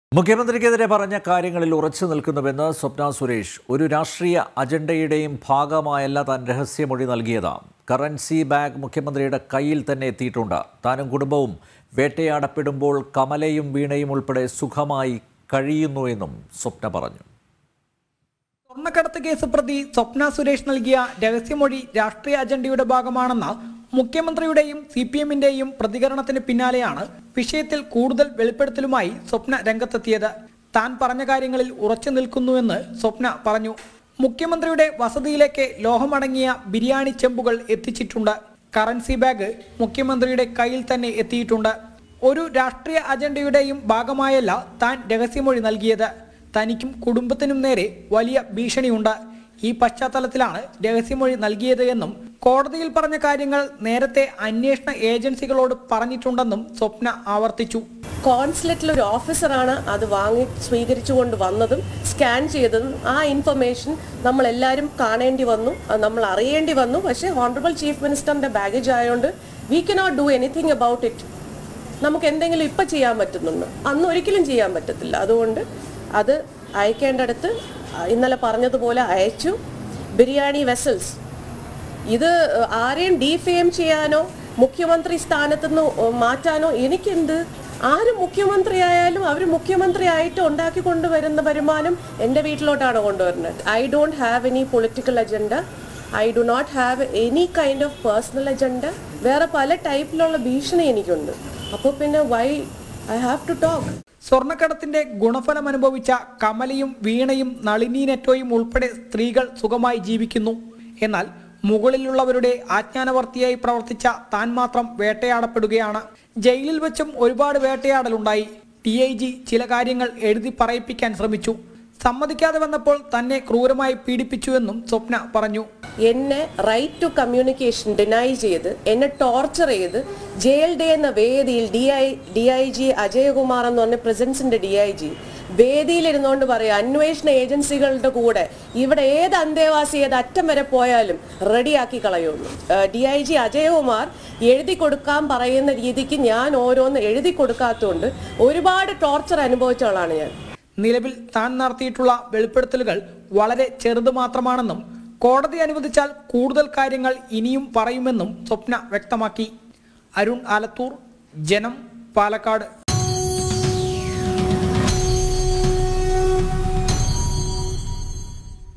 മുഖ്യമന്ത്രിക്കെതിരെ പറഞ്ഞ കാര്യങ്ങളിൽ ഉറച്ചു നിൽക്കുന്നുവെന്ന് സ്വപ്ന സുരേഷ് ഒരു രാഷ്ട്രീയ അജണ്ടയുടെയും ഭാഗമായല്ല താൻ രഹസ്യമൊഴി നൽകിയത് കറൻസി ബാഗ് മുഖ്യമന്ത്രിയുടെ കയ്യിൽ തന്നെ എത്തിയിട്ടുണ്ട് താനും കുടുംബവും വേട്ടയാടപ്പെടുമ്പോൾ കമലയും വീണയും ഉൾപ്പെടെ സുഖമായി കഴിയുന്നു എന്നും സ്വപ്ന പറഞ്ഞു സ്വർണ്ണക്കടത്ത് കേസ് പ്രതി സ്വപ്ന സുരേഷ് നൽകിയ രഹസ്യമൊഴി രാഷ്ട്രീയ അജണ്ടയുടെ ഭാഗമാണെന്ന മുഖ്യമന്ത്രിയുടെയും സി പി എമ്മിന്റെയും പ്രതികരണത്തിന് പിന്നാലെയാണ് വിഷയത്തിൽ കൂടുതൽ വെളിപ്പെടുത്തലുമായി സ്വപ്ന രംഗത്തെത്തിയത് താൻ പറഞ്ഞ കാര്യങ്ങളിൽ ഉറച്ചു നിൽക്കുന്നുവെന്ന് സ്വപ്ന പറഞ്ഞു മുഖ്യമന്ത്രിയുടെ വസതിയിലേക്ക് ലോഹമടങ്ങിയ ബിരിയാണി ചെമ്പുകൾ എത്തിച്ചിട്ടുണ്ട് കറൻസി ബാഗ് മുഖ്യമന്ത്രിയുടെ കയ്യിൽ തന്നെ എത്തിയിട്ടുണ്ട് ഒരു രാഷ്ട്രീയ അജണ്ടയുടെയും ഭാഗമായല്ല താൻ രഹസ്യമൊഴി നൽകിയത് തനിക്കും കുടുംബത്തിനും നേരെ വലിയ ഭീഷണിയുണ്ട് ഈ പശ്ചാത്തലത്തിലാണ് രഹസ്യമൊഴി നൽകിയത് എന്നും കോടതിയിൽ പറഞ്ഞ കാര്യങ്ങൾ നേരത്തെ അന്വേഷണ ഏജൻസികളോട് പറഞ്ഞിട്ടുണ്ടെന്നും സ്വപ്ന ആവർത്തിച്ചു കോൺസുലേറ്റിൽ ഒരു ഓഫീസറാണ് അത് വാങ്ങി സ്വീകരിച്ചുകൊണ്ട് വന്നതും സ്കാൻ ചെയ്തതും ആ ഇൻഫർമേഷൻ നമ്മൾ എല്ലാവരും കാണേണ്ടി വന്നു അത് നമ്മൾ അറിയേണ്ടി വന്നു പക്ഷേ ഹോണറബിൾ ചീഫ് മിനിസ്റ്ററിന്റെ ബാഗേജ് ആയതുകൊണ്ട് we cannot do anything about it നമുക്ക് എന്തെങ്കിലും ഇപ്പം ചെയ്യാൻ പറ്റുന്നുണ്ട് അന്ന് ഒരിക്കലും ചെയ്യാൻ പറ്റത്തില്ല അതുകൊണ്ട് അത് അയക്കേണ്ടടുത്ത് ഇന്നലെ പറഞ്ഞതുപോലെ അയച്ചു ബിരിയാണി വെസൽസ് ഇത് ആരെയും ഡീഫെയിം ചെയ്യാനോ മുഖ്യമന്ത്രി സ്ഥാനത്ത് നിന്ന് മാറ്റാനോ എനിക്കെന്ത് ആര് മുഖ്യമന്ത്രി ആയാലും അവർ മുഖ്യമന്ത്രി ആയിട്ട് ഉണ്ടാക്കി കൊണ്ടുവരുന്ന വരുമാനം എൻ്റെ വീട്ടിലോട്ടാണ് കൊണ്ടുവരുന്നത് I don't have any political agenda I do not have any kind of personal agenda വേറെ പല ടൈപ്പിലുള്ള ഭീഷണി എനിക്കുണ്ട് അപ്പോൾ പിന്നെ why I have to talk സ്വർണ്ണക്കടത്തിന്റെ ഗുണഫലം അനുഭവിച്ച കമലയും വീണയും നളിനി നെറ്റോയും ഉൾപ്പെടെ സ്ത്രീകൾ സുഖമായി ജീവിക്കുന്നു എന്നാൽ മുകളിലുള്ളവരുടെ ആജ്ഞാനവർത്തിയായി പ്രവർത്തിച്ച താൻ മാത്രം വേട്ടയാടപ്പെടുകയാണ് ജയിലിൽ വെച്ചും ഒരുപാട് വേട്ടയാടലുണ്ടായി ടി ഐ ജി ചില കാര്യങ്ങൾ എഴുതി പറയിപ്പിക്കാൻ ശ്രമിച്ചു സമ്മതിക്കാതെ വന്നപ്പോൾ തന്നെ ക്രൂരമായി പീഡിപ്പിച്ചുവെന്നും സ്വപ്ന പറഞ്ഞു എന്നെ റൈറ്റ് ടു കമ്മ്യൂണിക്കേഷൻ ഡിനൈ ചെയ്ത് എന്നെ ടോർച്ചർ ചെയ്ത് ജയിൽ ഡേ എന്ന വേദിയിൽ D I D I G Ajayakumar എന്ന് പറഞ്ഞ പ്രസൻസിന്റെ ഡി ഐ ജി വേദിയിലിരുന്നുകൊണ്ട് പറയാം അന്വേഷണ ഏജൻസികളുടെ കൂടെ ഇവിടെ ഏത് അന്തേവാസി ഏത് അറ്റം വരെ പോയാലും റെഡിയാക്കി കളയുള്ളൂ ഡി ഐ ജി അജയകുമാർ എഴുതി കൊടുക്കാൻ പറയുന്ന രീതിക്ക് ഞാൻ ഓരോന്ന് എഴുതി കൊടുക്കാത്തതുകൊണ്ട് ഒരുപാട് ടോർച്ചർ അനുഭവിച്ചവളാണ് ഞാൻ നിലവിൽ താൻ നടത്തിയിട്ടുള്ള വെളിപ്പെടുത്തലുകൾ വളരെ ചെറുത് മാത്രമാണെന്നും കോടതി അനുവദിച്ചാൽ കൂടുതൽ കാര്യങ്ങൾ ഇനിയും പറയുമെന്നും സ്വപ്ന വ്യക്തമാക്കി അരുൺ ആലത്തൂർ ജനം പാലക്കാട്